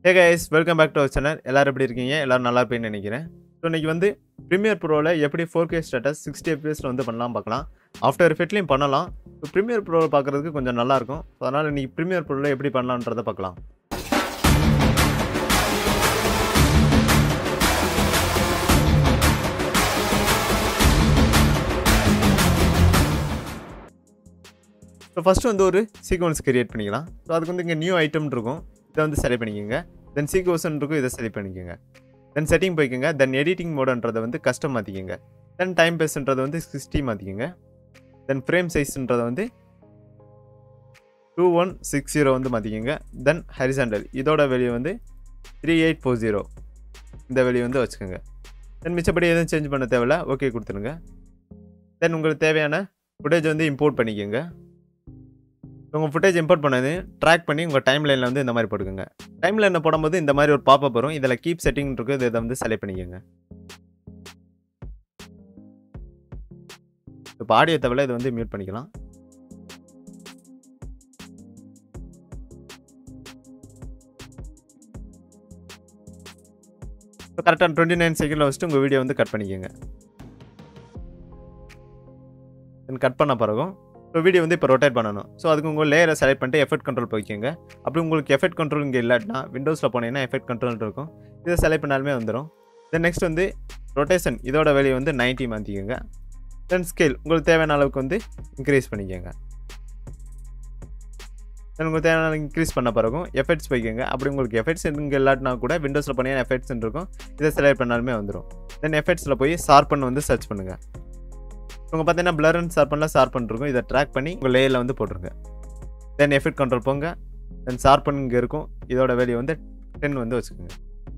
hey guys welcome back to our channel எல்லாரும் எப்படி இருக்கீங்க எல்லாரும் நல்லா இருப்பீங்கன்னு நினைக்கிறேன் ஸோ இன்னைக்கு வந்து ப்ரீமியர் ப்ரோவில் எப்படி ஃபோர் கே ஸ்டேட்டஸ் சிக்ஸ்டி எஃபிஎஸில் வந்து பண்ணலாம் பார்க்கலாம் ஆஃப்டர் எஃபெக்ட்லையும் பண்ணலாம் ஸோ ப்ரீமியர் ப்ரோவில் பார்க்குறதுக்கு கொஞ்சம் நல்லாயிருக்கும் ஸோ அதனால் இன்னைக்கு ப்ரீமியர் ப்ரோவில் எப்படி பண்ணலான்றதை பார்க்கலாம் ஸோ ஃபஸ்ட்டு வந்து ஒரு சீக்வன்ஸ் கிரியேட் பண்ணிக்கலாம் ஸோ அதுக்கு வந்து இங்கே நியூ ஐட்டம் இருக்கும் இதை வந்து செலக்ட் பண்ணிக்கோங்க தென் சீக்வன்ஸ் இருக்கும் இதை செலக்ட் பண்ணிக்கோங்க தென் செட்டிங் போய்க்கோங்க தென் எடிட்டிங் மோடுன்றதை வந்து கஸ்டம் மாற்றிக்கோங்க தென் டைம் பேஸ்ன்றதை வந்து சிக்ஸ்டி மாற்றிக்கோங்க தென் ஃப்ரேம் சைஸ்ன்றதை வந்து டூ ஒன் சிக்ஸ் ஜீரோ வந்து மாற்றிக்கோங்க தென் ஹரிசாண்டல் இதோட வெளியே வந்து த்ரீ எயிட் ஃபோர் ஜீரோ இந்த வெளியே வந்து வச்சுக்கோங்க தென் மிச்சப்படி எதுவும் சேஞ்ச் பண்ண தேவையில்ல ஓகே கொடுத்துருங்க தென் உங்களுக்கு தேவையான ஃபுட்டேஜ் வந்து இம்போர்ட் பண்ணிக்கோங்க உங்கள் ஃபுட்டேஜ் இம்போர்ட் பண்ணது ட்ராக் பண்ணி உங்கள் டைம் லைனில் வந்து இந்த மாதிரி போட்டுக்கோங்க டைம் லைனில் போடும்போது இந்த மாதிரி ஒரு பாப்பப் வரும் இதில் கீப் செட்டிங் இருக்குது இதை வந்து செலக்ட் பண்ணிக்கோங்க இப்போ ஆடியோ தவிர இதை வந்து மியூட் பண்ணிக்கலாம் இப்போ கரெக்டாக டுவெண்ட்டி நைன் செகண்டில் வச்சுட்டு உங்கள் வீடியோ வந்து கட் பண்ணிக்கோங்க கட் பண்ண பிறகும் இப்போ வீடியோ வந்து இப்போ ரொட்டேட் பண்ணணும் ஸோ அதுக்கு உங்கள் லேயரை செலக்ட் பண்ணிட்டு எஃபெக்ட் கண்ட்ரோல் போய்க்கோங்க அப்படி உங்களுக்கு எஃபெக்ட் கண்ட்ரோல் இங்கே இல்லாட்டினா விண்டோஸில் போனீங்கன்னா எஃபெக்ட் கண்ட்ரோல் இருக்கும் இதை செலக்ட் பண்ணாலுமே வந்துடும் தென் நெக்ஸ்ட் வந்து ரொட்டேஷன் இதோட வேலையை வந்து நைன்ட்டி மாற்றிக்கோங்க தென் ஸ்கேல் உங்களுக்கு தேவையான அளவுக்கு வந்து இன்க்ரீஸ் பண்ணிக்கோங்க தென் உங்களுக்கு தேவையான இன்க்ரீஸ் பண்ண பிறகும் எஃபெக்ட்ஸ் போய்க்கோங்க அப்படி உங்களுக்கு எஃபெக்ட்ஸ் இங்கே இல்லாட்டினா கூட விண்டோஸில் போனீங்கன்னா எஃபெக்ட்ஸ் இருக்கும் இதை செலக்ட் பண்ணாலுமே வந்துடும் தென் எஃபெக்ட்ஸில் போய் ஷார்பன் வந்து சர்ச் பண்ணுங்கள் உங்க பார்த்தீங்கன்னா பிளர் அண்ட் ஷார்பனில் ஷார்பன் இருக்கும் இதை ட்ராக் பண்ணி உங்கள் லேயரில் வந்து போட்டுருங்க தென் எஃபெக்ட் கண்ட்ரோல் போங்க தென் ஷார்பன் இங்கே இருக்கும் இதோட வேல்யூ வந்து டென் வந்து வச்சுக்கோங்க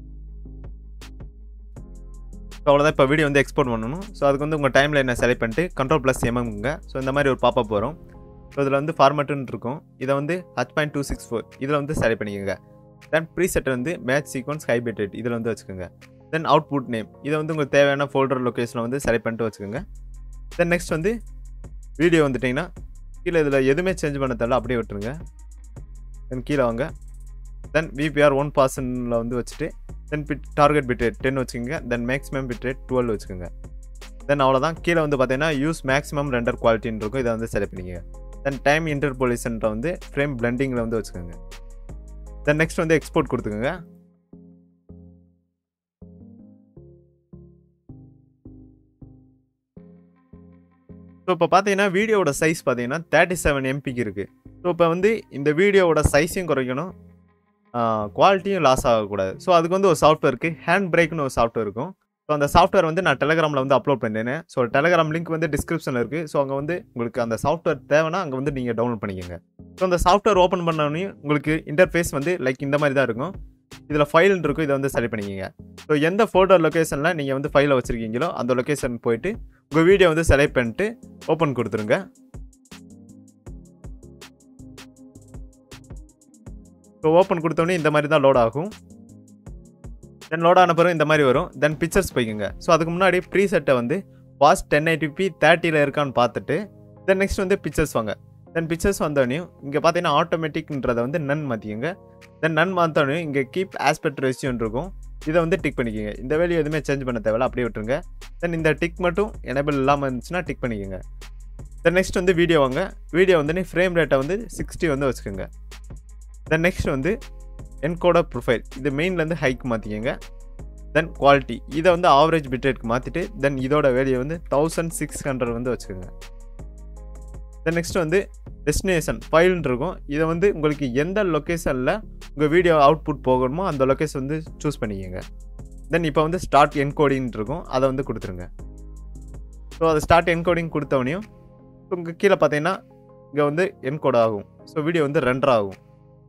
ஸோ அவ்வளோதான் இப்போ வீடியோ வந்து எக்ஸ்போர்ட் பண்ணணும் ஸோ அதுக்கு வந்து உங்கள் டைமில் என்ன செலக்ட் பண்ணிட்டு கண்ட்ரோல் ப்ளஸ் எம்எம்ங்க ஸோ இந்த மாதிரி ஒரு பாப்பப் வரும் ஸோ இதில் வந்து ஃபார்மேட்டுன்னு இருக்கும் இதை வந்து H point two six four இதில் வந்து செலக்ட் பண்ணிக்கோங்க தென் ப்ரீசெட் வந்து மேட்ச் சீக்வன்ஸ் ஹைபிரேட் இதில் வந்து வச்சுக்கோங்க தென் அவுட்புட் நேம் இதை வந்து உங்களுக்கு தேவையான ஃபோல்டர் லொக்கேஷனில் வந்து செலக்ட் பண்ணிட்டு வச்சுக்கோங்க தென் நெக்ஸ்ட் வந்து வீடியோ வந்துட்டிங்கன்னா கீழே இதில் எதுவுமே சேஞ்ச் பண்ண தேவை அப்படியே விட்டுருங்க தென் கீழே வாங்க தென் விபிஆர் ஒன் பர்சனில் வந்து வச்சுட்டு then bit target bit rate ten வச்சுக்கோங்க then maximum bit rate twelve வச்சுக்கோங்க தென் அவ்வளோதான் கீழே வந்து பார்த்தீங்கன்னா யூஸ் மேக்ஸிமம் ரெண்டர் குவாலிட்டின்னு இருக்கும் இதை வந்து செலக்ட் பண்ணிக்கோங்க தென் டைம் இன்டர்போலிஷன்ற வந்து ஃப்ரேம் பிளண்டிங்கில் வந்து வச்சுக்கோங்க தென் நெக்ஸ்ட் வந்து எக்ஸ்போர்ட் கொடுத்துக்கோங்க ஸோ இப்போ பார்த்தீங்கன்னா வீடியோவோட சைஸ் பார்த்தீங்கன்னா தேர்ட்டி செவன் எம்பிக்கு இருக்குது ஸோ இப்போ வந்து இந்த வீடியோவோட சைஸையும் குறைக்கணும் குவாலிட்டியும் லாஸ் ஆகக்கூடாது ஸோ அதுக்கு வந்து ஒரு சாஃப்ட்வேர் இருக்குது ஹேண்ட் பிரேக்னு ஒரு சாஃப்ட்வேர் இருக்கும் ஸோ அந்த சாஃப்ட்வேர் வந்து நான் டெலகிராமில் வந்து அப்லோட் பண்ணிட்டேன் ஸோ டெலகிராம் லிங்க் வந்து டிஸ்கிரிப்ஷனில் இருக்குது ஸோ அங்கே வந்து உங்களுக்கு அந்த சாஃப்ட்வேர் தேவைன்னா அங்கே வந்து நீங்கள் டவுன்லோட் பண்ணிக்கோங்க ஸோ அந்த சாஃப்ட்வேர் ஓப்பன் பண்ணோடனே உங்களுக்கு இன்டர்ஃபேஸ் வந்து லைக் இந்த மாதிரி தான் இருக்கும் இதில் ஃபைல் இருக்கும் இதை வந்து செலக்ட் பண்ணிக்கோங்க ஸோ எந்த ஃபோட்டோ லொக்கேஷனில் நீங்கள் வந்து ஃபைலை வச்சுருக்கீங்களோ அந்த லொக்கேஷன் போயிட்டு உங்கள் வீடியோ வந்து செலக்ட் பண்ணிட்டு ஓப்பன் கொடுத்துருங்க ஸோ ஓப்பன் கொடுத்தோடனே இந்த மாதிரி தான் லோட் ஆகும் தென் லோட் ஆன பிறகு இந்த மாதிரி வரும் தென் பிக்சர்ஸ் போய்க்குங்க ஸோ அதுக்கு முன்னாடி ப்ரீசெட்டை வந்து ஃபாஸ்ட் டென் ஐடிபி தேர்ட்டியில் இருக்கான்னு பார்த்துட்டு தென் நெக்ஸ்ட் வந்து பிக்சர்ஸ் வாங்க தென் பிக்சர்ஸ் வந்தோடனையும் இங்கே பார்த்தீங்கன்னா ஆட்டோமேட்டிக்ன்றதை வந்து நன் மாற்றிக்கோங்க தென் நன் மாற்றோடனே இங்கே கீப் ஆஸ்பெக்ட் ரெசியூன் இருக்கும் இதை வந்து டிக் பண்ணிக்கோங்க இந்த வேல்யூ எதுவுமே சேஞ்ச் பண்ண தேவையில்ல அப்படியே விட்டுருங்க தென் இந்த டிக் மட்டும் எனேபிள் இல்லாமல் இருந்துச்சுன்னா டிக் பண்ணிக்கோங்க தென் நெக்ஸ்ட் வந்து வீடியோ வாங்க வீடியோ வந்து ஃப்ரேம் ரேட்டை வந்து சிக்ஸ்டி வந்து வச்சுக்கோங்க தென் நெக்ஸ்ட் வந்து என்கோட ப்ரொஃபைல் இது மெயின்லேருந்து ஹைக் மாற்றிக்கோங்க தென் குவாலிட்டி இதை வந்து ஆவரேஜ் பிட்ரேட்க்கு மாற்றிட்டு தென் இதோட வேல்யூ வந்து தௌசண்ட் சிக்ஸ் ஹண்ட்ரட் வந்து வச்சுக்கோங்க தென் நெக்ஸ்ட் வந்து டெஸ்டினேஷன் ஃபைல்னு இருக்கும் இதை வந்து உங்களுக்கு எந்த லொக்கேஷனில் உங்கள் வீடியோ அவுட்புட் போகணுமோ அந்த லொக்கேஷன் வந்து சூஸ் பண்ணிக்கோங்க தென் இப்போ வந்து ஸ்டார்ட் என்கோடிங் இருக்கும் அதை வந்து கொடுத்துருங்க ஸோ அதை ஸ்டார்ட் என்கோடிங் கொடுத்தவனையும் உங்கள் கீழே பார்த்தீங்கன்னா இங்கே வந்து என்கோட் ஆகும் ஸோ வீடியோ வந்து ரெண்டர் ஆகும்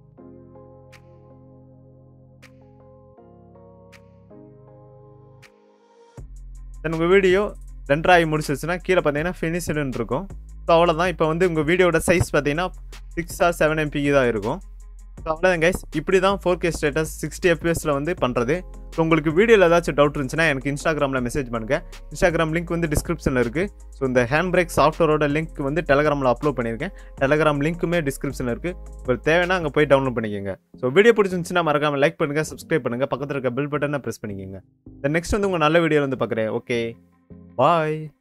தென் உங்கள் வீடியோ ரெண்டராகி முடிச்சிருச்சுன்னா கீழே பார்த்தீங்கன்னா ஃபினிஷ்டுன்னு இருக்கும் ஸோ அவ்வளோதான் இப்போ வந்து உங்கள் வீடியோட சைஸ் பார்த்தீங்கன்னா சிக்ஸ் ஆர் செவன் எம்பிக்கு தான் இருக்கும் ஸோ அவ்வளோதான் கைஸ் இப்படி தான் ஃபோர் கே ஸ்டேட்டஸ் சிக்ஸ்டி எஃப்பிஎஸில் வந்து பண்ணுறது ஸோ உங்களுக்கு வீடியோவில் ஏதாச்சும் டவுட் இருந்துச்சுன்னா எனக்கு இன்ஸ்டாகிராமில் மெசேஜ் பண்ணுங்கள் இன்ஸ்டாகிராம் லிங்க் வந்து டிஸ்கிரிப்ஷனில் இருக்குது ஸோ இந்த ஹேண்ட் பிரேக் சாஃப்ட்வேரோட லிங்க் வந்து டெலகிராமில் அப்லோட் பண்ணியிருக்கேன் டெலகிராம் லிங்க்குமே டிஸ்கிரிப்ஷனில் இருக்குது உங்களுக்கு தேவைன்னா அங்கே போய் டவுன்லோட் பண்ணிக்கோங்க ஸோ வீடியோ பிடிச்சிருந்துச்சுன்னா மறக்காமல் லைக் பண்ணுங்கள் சப்ஸ்கிரைப் பண்ணுங்கள் பக்கத்தில் இருக்க பெல் பட்டனை ப்ரெஸ் பண்ணிக்கோங்க நெக்ஸ்ட் வந்து உங்கள் நல்ல வீடியோ வந்து பார்க்குறேன் ஓகே பாய்